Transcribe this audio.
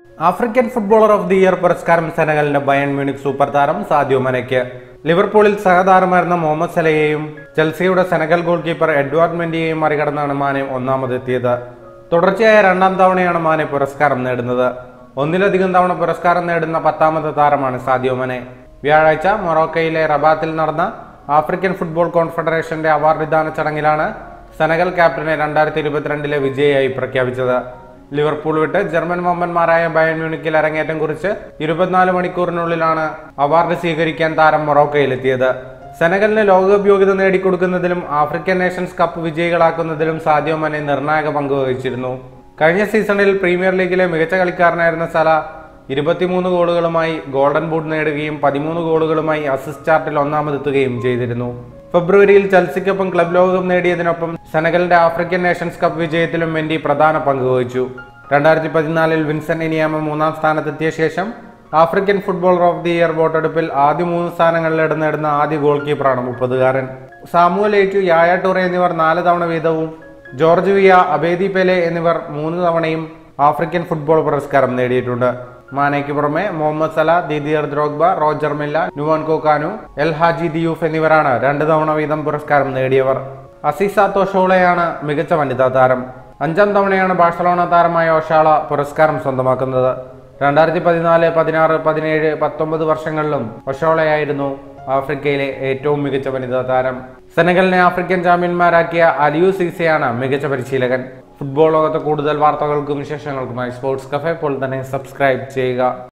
African footballer of the year പുരസ്കാരം സെനഗലിന്റെ Bayern Munich super താരം സാദിയോ മനയ്ക്ക് ലിവർപൂളിൽ സഹതാരമായിരുന്ന മുഹമ്മദ് സലയെയും ചെൽസിയുടെ സെനഗൽ ഗോൾ കീപ്പർ എഡ്വാർഡ് മെൻഡിയെയും മറികടന്നാണ് മാനെ ഒന്നാമതെത്തിയത് തുടർച്ചയായ രണ്ടാം തവണയാണ് മാനെ പുരസ്കാരം നേടുന്നത് ഒന്നിലധികം തവണ പുരസ്കാരം നേടുന്ന പത്താമത്തെ താരമാണ് സാദിയോ മനെ വ്യാഴാഴ്ച മൊറോക്കയിലെ റബാത്തിൽ നടന്ന ആഫ്രിക്കൻ ഫുട്ബോൾ കോൺഫെഡറേഷന്റെ അവാർഡ് വിദാന ചടങ്ങിലാണ് സെനഗൽ ക്യാപ്റ്റനെ രണ്ടായിരത്തി ഇരുപത്തിരണ്ടിലെ വിജയിയായി പ്രഖ്യാപിച്ചത് ലിവർപൂൾ വിട്ട് ജർമ്മൻ വമ്പന്മാരായ ബയൺ മ്യൂണിക്കിൽ അരങ്ങേറ്റം കുറിച്ച് ഇരുപത്തിനാല് മണിക്കൂറിനുള്ളിലാണ് അവാർഡ് സ്വീകരിക്കാൻ താരം മൊറോക്കയിലെത്തിയത് സെനഗലിന് ലോകകപ്പ് യോഗ്യത നേടിക്കൊടുക്കുന്നതിലും ആഫ്രിക്കൻ നേഷൻസ് കപ്പ് വിജയികളാക്കുന്നതിലും സാദിയോ മനെ നിർണായക പങ്ക് വഹിച്ചിരുന്നു കഴിഞ്ഞ സീസണിൽ പ്രീമിയർ ലീഗിലെ മികച്ച കളിക്കാരനായിരുന്ന സല ഇരുപത്തിമൂന്ന് ഗോളുകളുമായി ഗോൾഡൻ ബൂട്ട് നേടുകയും പതിമൂന്ന് ഗോളുകളുമായി അസിസ്റ്റ് ചാർട്ടിൽ ഒന്നാമതെത്തുകയും ചെയ്തിരുന്നു ഫെബ്രുവരിയിൽ ചെൽസിക്കൊപ്പം ക്ലബ് ലോകകപ്പ് നേടിയതിനൊപ്പം സെനഗലിന്റെ ആഫ്രിക്കൻ നേഷൻസ് കപ്പ് വിജയത്തിലും മെൻഡി പ്രധാന പങ്ക് വഹിച്ചു രണ്ടായിരത്തി പതിനാലിൽ വിൻസെന്റ് ഇനിയാമ മൂന്നാം സ്ഥാനത്തെത്തിയ ശേഷം African footballer of the year വോട്ടെടുപ്പിൽ ആദ്യ മൂന്ന് സ്ഥാനങ്ങളിൽ ഇടം നേടുന്ന ആദ്യ ഗോൾ കീപ്പറാണ് മുപ്പതുകാരൻ സാമുവൽ ഏറ്റു യായ ടൂറെ എന്നിവർ നാല് തവണ വീതവും ജോർജ് വിയ അബേദി പെലെ എന്നിവർ മൂന്ന് തവണയും ആഫ്രിക്കൻ ഫുട്ബോൾ പുരസ്കാരം നേടിയിട്ടുണ്ട് മാനയ്ക്ക് പുറമെ Mohamed Salah Didier Drogba Roger Milla Nwankwo Kanu El Hadji Diouf എന്നിവരാണ് രണ്ട് തവണ വീതം പുരസ്കാരം നേടിയവർ അസീസ തോഷോളയാണ് മികച്ച വനിതാ താരം അഞ്ചാം തവണയാണ് ബാഴ്സലോണ താരമായ ഒഷാള പുരസ്കാരം സ്വന്തമാക്കുന്നത് രണ്ടായിരത്തി പതിനാല് പതിനാറ് പതിനേഴ് പത്തൊമ്പത് വർഷങ്ങളിലും ഒഷോളയായിരുന്നു ആഫ്രിക്കയിലെ ഏറ്റവും മികച്ച വനിതാ താരം സെനഗലിനെ ആഫ്രിക്കൻ ചാമ്പ്യന്മാരാക്കിയ അലിയു സീസയാണ് മികച്ച പരിശീലകൻ ഫുട്ബോൾ ലോകത്തെ കൂടുതൽ വാർത്തകൾക്കും വിശേഷങ്ങൾക്കുമായി സ്പോർട്സ് കഫേ ഇപ്പോൾ തന്നെ സബ്സ്ക്രൈബ് ചെയ്യുക